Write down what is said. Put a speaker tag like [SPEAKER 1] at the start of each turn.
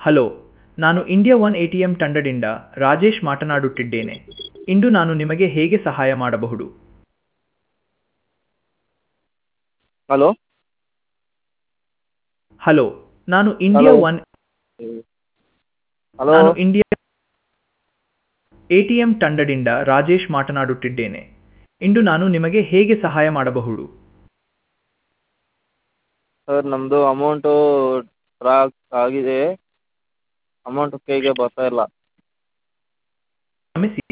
[SPEAKER 1] Hello ನಾನು India one A T M ತಂಡದಿಂದ ರಾಜೇಶ್ ಮಾತನಾಡುತ್ತಿದ್ದೇನೆ ಇಂದು ನಾನು ನಿಮಗೆ ಹೇಗೆ ಸಹಾಯ ಮಾಡಬಹುದು
[SPEAKER 2] ಹಲೋ
[SPEAKER 1] ಹಲೋ ನಾನು ಇಂಡಿಯಾ
[SPEAKER 2] Hello.
[SPEAKER 1] ಒನ್
[SPEAKER 2] ಹಲೋ
[SPEAKER 1] ನಾನು ಇಂಡಿಯಾ ಎ ಟಿ ಎಂ ತಂಡದಿಂದ ರಾಜೇಶ್ ಮಾತನಾಡುತ್ತಿದ್ದೇನೆ ಇಂದು ನಾನು ನಿಮಗೆ ಹೇಗೆ ಸಹಾಯ ಮಾಡಬಹುದು
[SPEAKER 2] ಸರ್ ನಮ್ಮದು ಅಮೌಂಟು ಡ್ರಾ ಆಗಿದೆ ಅಮೌಂಟು ಕೈಗೆ ಬರ್ತಾ ಇಲ್ಲ
[SPEAKER 1] ಕ್ಷಮಿಸಿ